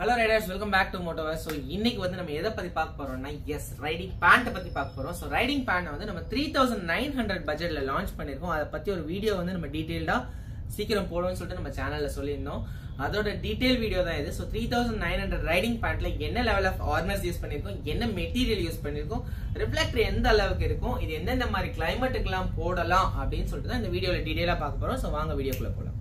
hello riders welcome back to Motowear so இன்னைக்கு வந்து நம்ம எதை பத்தி பார்க்க போறோம்னா எஸ் ரைடிங் பேண்ட் பத்தி பார்க்க போறோம் ஸோ ரைடிங் பேண்ட் வந்து நம்ம த்ரீ தௌசண்ட் நைன் ஹண்ட்ரட் பட்ஜெட்ல லான்ச் பண்ணிருக்கோம் அதை பத்தி ஒரு வீடியோ வந்து நம்ம டீடைல்டா சீக்கிரம் போடுவோம்னு சொல்லிட்டு நம்ம சேனல்ல சொல்லியிருந்தோம் அதோட டீடைல் வீடியோ தான் இது so three thousand nine hundred riding பேண்ட்ல என்ன லெவல் ஆஃப் ஆர்னர்ஸ் யூஸ் பண்ணிருக்கோம் என்ன மெட்டீரியல் யூஸ் பண்ணிருக்கோம் ரிஃப்ளெக்டர் எந்த அளவுக்கு இருக்கும் இது எந்தெந்த மாதிரி கிளைமேட்டுக்கெல்லாம் போடலாம் அப்படின்னு சொல்லிட்டு தான் இந்த வீடியோல டீடைலா பார்க்க போறோம் ஸோ வாங்க வீடியோக்குள்ள போலாம்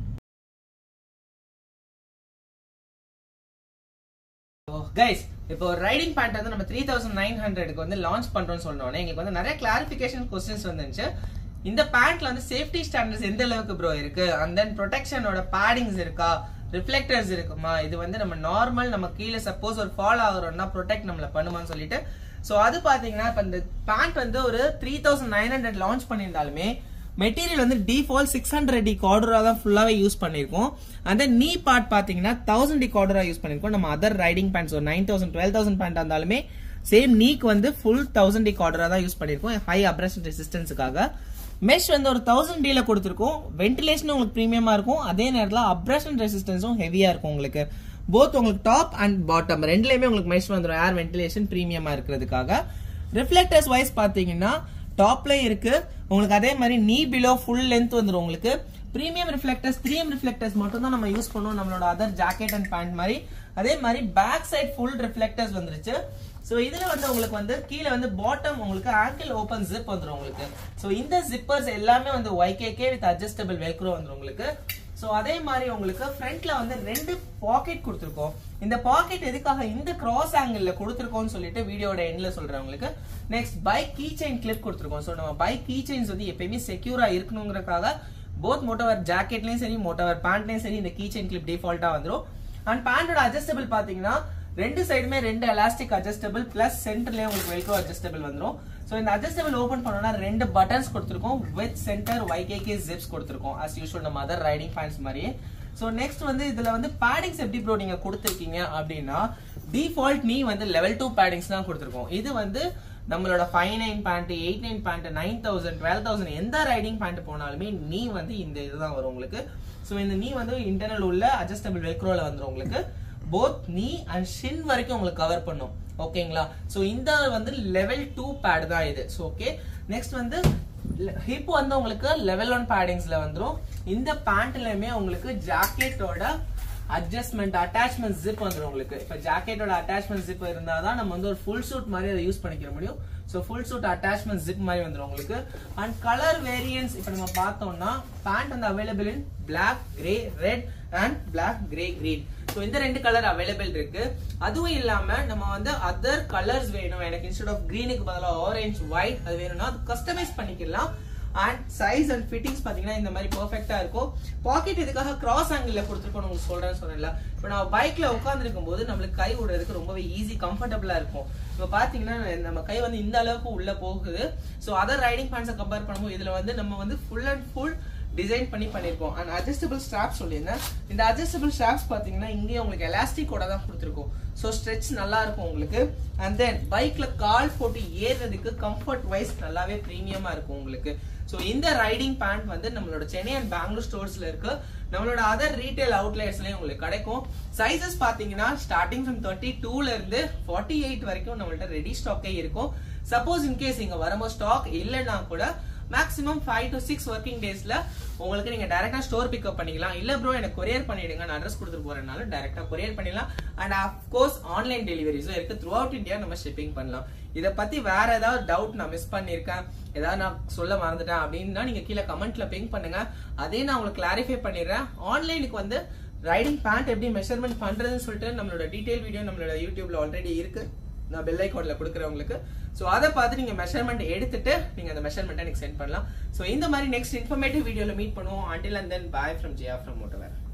கைஸ் இப்போ ரைடிங் பேண்ட் வந்து நம்ம த்ரீ தௌசண்ட் நைன் ஹண்ட்ரடுக்கு வந்து லான்ச் பண்றோம்னு சொன்னோன்னே எங்களுக்கு வந்து நிறைய கிளாரிபிகேஷன் கொஸ்டின்ஸ் வந்துச்சு இந்த பேண்ட்ல வந்து சேஃப்டி ஸ்டாண்டர்ட்ஸ் எந்த அளவுக்கு ப்ரோ இருக்கு அண்ட் தென் ப்ரொடெக்ஷனோட பேடிங்ஸ் இருக்கா ரிஃப்ளெக்டர்ஸ் இருக்குமா இது வந்து நம்ம நார்மல் நம்ம கீழே சப்போஸ் ஒரு ஃபால் ஆகுறோம்னா ப்ரொடெக்ட் நம்மள பண்ணுமான்னு சொல்லிட்டு ஸோ அது பாத்தீங்கன்னா இப்போ இந்த பேண்ட் வந்து ஒரு three thousand nine hundred launch பண்ணியிருந்தாலுமே மெட்டீரியல் வந்து டிஃபால்ட் சிக்ஸ் ஹண்ட்ரட் டி கார்டரா தான் ஃபுல்லாவே யூஸ் பண்ணிருக்கோம் அந்த நீ பார்ட் பாத்தீங்கன்னா தௌசண்ட் டி கார்டரா யூஸ் பண்ணிருக்கோம் நம்ம அதர் ரைடிங் பேண்ட்ஸ் ஒரு nine thousand twelve thousand pant இருந்தாலுமே சேம் நீக்கு வந்து ஃபுல் தௌசண்ட் டி கார்டரா தான் யூஸ் பண்ணிருக்கோம் ஹை அப்ரஷன் ரெசிஸ்டன்ஸுக்காக மெஷ் வந்து ஒரு தௌசண்ட் டில கொடுத்துருக்கோம் வென்டிலேஷன் உங்களுக்கு ப்ரீமியமா இருக்கும் அதே நேரத்தில் அப்ரஷன் ரெசிஸ்டன்ஸும் ஹெவியா இருக்கும் உங்களுக்கு போத் உங்களுக்கு டாப் அண்ட் பாட்டம் ரெண்டுலயுமே உங்களுக்கு மெஷ் வந்துடும் ஏர் வென்டிலேஷன் ப்ரீமியமா இருக்கிறதுக்காக ரிஃப்ளெக்டர்ஸ் வைஸ் பாத்தீங்கன்னா டாப்ல இருக்கு உங்களுக்கு அதே மாதிரி நீ பிலோ ஃபுல் லென்த் வந்துடும் உங்களுக்கு premium reflectors three M reflectors மட்டும் தான் நம்ம யூஸ் பண்ணுவோம் நம்மளோட அதர் ஜாக்கெட் அண்ட் பேண்ட் மாதிரி அதே மாதிரி பேக் சைட் ஃபுல் ரிஃப்ளெக்டர்ஸ் வந்துருச்சு ஸோ இதுல வந்து உங்களுக்கு வந்து கீழே வந்து பாட்டம் உங்களுக்கு ஆங்கிள் ஓப்பன் ஜிப் வந்துடும் உங்களுக்கு ஸோ இந்த ஜிப்பர்ஸ் எல்லாமே வந்து ஒய்கேகே வித் அட்ஜஸ்டபிள் வெல்க்ரோ வந்துடும் உங்களுக்கு ஸோ அதே மாதிரி உங்களுக்கு ஃப்ரண்ட்ல வந்து ரெண்டு பாக்கெட் கொடுத்துருக்கோம் இந்த பாக்கெட் எதுக்காக இந்த கிராஸ் ஆங்கிள் கொடுத்துருக்கோம்னு சொல்லிட்டு வீடியோட எண்ட்ல சொல்றேன் உங்களுக்கு next bike key chain clip கொடுத்துருக்கோம் ஸோ நம்ம பைக் கீ செயின்ஸ் வந்து எப்பயுமே செக்யூரா இருக்கணுங்கிறதுக்காக போத் மோட்டோவர் ஜாக்கெட்லயும் சரி மோட்டோவர் பேண்ட்லயும் சரி இந்த கீ செயின் கிளிப் டிஃபால்ட்டா வந்துடும் அண்ட் பேண்டோட அட்ஜஸ்டபிள் பாத்தீங்கன்னா ரெண்டு சைடுமே ரெண்டு எலாஸ்டிக் அட்ஜஸ்டபிள் பிளஸ் சென்டர்லயே உங்களுக்கு வெல்க்ரோ அட்ஜஸ்டபிள் வந்துடும் ஸோ இந்த அட்ஜஸ்டபிள் ஓபன் பண்ணோம்னா ரெண்டு பட்டன்ஸ் கொடுத்துருக்கோம் வித் சென்டர் ஒய்கேகே ஜிப்ஸ் கொடுத்துருக்கோம் அஸ் யூஷுவல் நம்ம அதர் ரைடிங் பேண்ட்ஸ் மாதிரியே ஸோ நெக்ஸ்ட் வந்து இதுல வந்து பேடிங்ஸ் எப்படி ப்ரோ நீங்க கொடுத்துருக்கீங்க அப்படின்னா டிஃபால்ட் நீ வந்து லெவல் டூ பேடிங்ஸ் தான் கொடுத்துருக்கோம் இது வந்து நம்மளோட five nine pant eight nine pant nine thousand twelve thousand எந்த ரைடிங் பேண்ட் போனாலுமே நீ வந்து இந்த இதுதான் வரும் உங்களுக்கு ஸோ இந்த நீ வந்து இன்டர்னல் உள்ள அட்ஜஸ்டபிள் வெல்க்ரோல வந்துடும் உங்களுக்கு போத் நீ அண்ட் ஷின் வரைக்கும் உங்களுக்கு கவர் பண்ணும் ஓகேங்களா ஸோ இந்த வந்து லெவல் டூ பேட் தான் இது ஸோ ஓகே நெக்ஸ்ட் வந்து ஹிப் வந்து உங்களுக்கு லெவல் ஒன் பேடிங்ஸ்ல வந்துடும் இந்த பேண்ட்லயுமே உங்களுக்கு ஜாக்கெட்டோட அட்ஜஸ்ட்மெண்ட் அட்டாச்மெண்ட் ஜிப் வந்துடும் உங்களுக்கு இப்போ ஜாக்கெட்டோட அட்டாச்மெண்ட் ஜிப் இருந்தால் தான் நம்ம வந்து ஒரு ஃபுல் சூட் மாதிரி அதை யூஸ் பண்ணிக்க முடியும் so full suit attachment zip மாதிரி வந்துடும் உங்களுக்கு அண்ட் கலர் வேரியன்ஸ் இப்போ நம்ம பார்த்தோம்னா பேண்ட் வந்து available in black grey red and black grey green so இந்த ரெண்டு கலர் அவைலபிள் இருக்கு அதுவும் இல்லாம நம்ம வந்து அதர் கலர்ஸ் வேணும் எனக்கு இன்ஸ்டெட் ஆஃப் கிரீனுக்கு பதிலாக ஆரஞ்ச் ஒயிட் அது வேணும்னா அது கஸ்டமைஸ் பண்ணிக்கலாம் அண்ட் சைஸ் அண்ட் ஃபிட்டிங்ஸ் பாத்தீங்கன்னா இந்த மாதிரி பெர்ஃபெக்ட்டா இருக்கும் பாக்கெட் இதுக்காக கிராஸ் ஆங்கிள் கொடுத்துருக்கோம் உங்களுக்கு சொல்றேன்னு சொன்னேன்ல இப்போ நான் பைக்ல உட்காந்துருக்கும் போது நம்மளுக்கு கை விடுறதுக்கு ரொம்பவே ஈஸி கம்ஃபர்டபுளா இருக்கும் இப்போ பாத்தீங்கன்னா நம்ம கை வந்து இந்த அளவுக்கு உள்ள போகுது ஸோ அதர் ரைடிங் பேண்ட்ஸை கம்பேர் பண்ணும்போது இதுல வந்து நம்ம வந்து ஃபுல் அண்ட் ஃபுல் டிசைன் பண்ணி பண்ணிருக்கோம் அண்ட் அட்ஜஸ்டபிள் ஸ்ட்ராப் சொல்லியிருந்தேன் இந்த அட்ஜஸ்டபிள் ஸ்ட்ராப்ஸ் பாத்தீங்கன்னா இங்கே உங்களுக்கு எலாஸ்டிக்கோட தான் கொடுத்துருக்கோம் ஸோ ஸ்ட்ரெச் நல்லா இருக்கும் உங்களுக்கு அண்ட் தென் பைக்ல கால் போட்டு ஏறுறதுக்கு கம்ஃபர்ட் வைஸ் நல்லாவே ப்ரீமியமா இருக்கும் உங்களுக்கு ஸோ இந்த ரைடிங் பேண்ட் வந்து நம்மளோட சென்னை அண்ட் பெங்களூர் ஸ்டோர்ஸ்ல இருக்கு நம்மளோட அதர் ரீட்டைல் அவுட்லெட்ஸ்லயும் உங்களுக்கு கிடைக்கும் சைசஸ் பாத்தீங்கன்னா ஸ்டார்டிங் ஃப்ரம் தேர்ட்டி டூல இருந்து ஃபார்ட்டி எயிட் வரைக்கும் நம்மள்ட்ட ரெடி ஸ்டாக்கே இருக்கும் சப்போஸ் இன்கேஸ் இங்க வரும்போது ஸ்டாக் இல்லைன்னா கூட maximum five to six working டேஸ்ல உங்களுக்கு நீங்க டைரக்டா ஸ்டோர் பிக்கப் பண்ணிக்கலாம் இல்ல ப்ரோ எனக்கு கொரியர் பண்ணிடுங்க நான் அட்ரஸ் கொடுத்துட்டு போறதுனால டைரக்டா கொரியர் பண்ணிடலாம் அண்ட் அஃப்கோர்ஸ் ஆன்லைன் டெலிவரிஸும் இருக்கு த்ரூ அவுட் இந்தியா நம்ம ஷிப்பிங் பண்ணலாம் இதை பத்தி வேற ஏதாவது டவுட் நான் மிஸ் பண்ணிருக்கேன் ஏதாவது நான் சொல்ல மறந்துட்டேன் அப்படின்னா நீங்க கீழே கமெண்ட்ல பிங்க் பண்ணுங்க அதே நான் உங்களுக்கு கிளாரிஃபை பண்ணிடுறேன் ஆன்லைனுக்கு வந்து ரைடிங் பேண்ட் எப்படி மெஷர்மெண்ட் பண்றதுன்னு சொல்லிட்டு நம்மளோட டீடைல் வீடியோ நம்மளோட யூடியூப்ல ஆல்ரெடி இருக்கு நான் பெல் ஐக்கான்ல கொடுக்குறவங்களுக்கு ஸோ அதை பார்த்து நீங்க மெஷர்மெண்ட் எடுத்துட்டு நீங்க அந்த மெஷர்மெண்ட்டை எனக்கு சென்ட் பண்ணலாம் ஸோ இந்த மாதிரி நெக்ஸ்ட் இன்ஃபர்மேட்டிவ் வீடியோல மீட் பண்ணுவோம் until and then bye from Jiya from மோட்டோவேர்